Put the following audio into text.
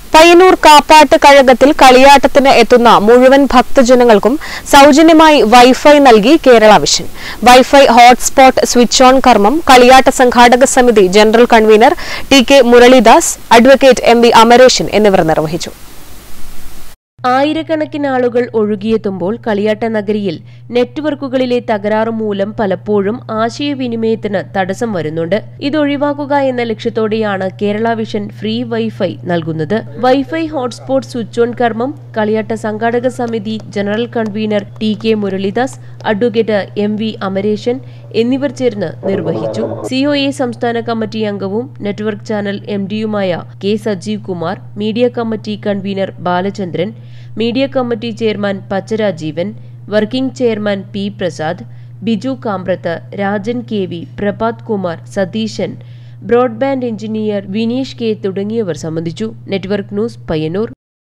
പയ്യന്നൂർ കാപ്പാട്ട് കഴകത്തിൽ കളിയാട്ടത്തിന് എത്തുന്ന മുഴുവൻ ഭക്തജനങ്ങൾക്കും സൗജന്യമായി വൈഫൈ നൽകി Kerala vision wifi hotspot switch on കർമ്മം കളിയാട്ട സംഘാടക സമിതി general convener T K Muraleedas advocate M V Amareshan എന്നിവർ നിർവഹിച്ചു ആയിരക്കണക്കിന് ആളുകൾ ഒഴുകിയെത്തുമ്പോൾ കളിയാട്ട നഗരിയിൽ നെറ്റ്വർക്കുകളിലെ തകരാറ് മൂലം പലപ്പോഴും ആശയവിനിമയത്തിന് തടസ്സം വരുന്നുണ്ട് ഇതൊഴിവാക്കുക എന്ന ലക്ഷ്യത്തോടെയാണ് കേരള വിഷൻ ഫ്രീ വൈഫൈ നൽകുന്നത് വൈഫൈ ഹോട്ട്സ്പോട്ട് സ്വിച്ച് ഓൺ കർമ്മം കളിയാട്ട സംഘാടക സമിതി general convener T K Muraleedas advocate M V Amareshan എന്നിവർ ചേർന്ന് നിർവഹിച്ചു സിഒഎ സംസ്ഥാന കമ്മിറ്റി അംഗവും നെറ്റ്വർക്ക് ചാനൽ എം ഡിയുമായ K Sajeev Kumar media committee convener Balachandran media committee chairman Pacharajeevan working chairman P Prasad Biju Kambrath Rajan K V Prabhath Kumar Satheeshan broadband engineer Vineesh K തുടങ്ങിയവർ സംബന്ധിച്ചു നെറ്റ്വർക്ക് ന്യൂസ് പയ്യന്നൂർ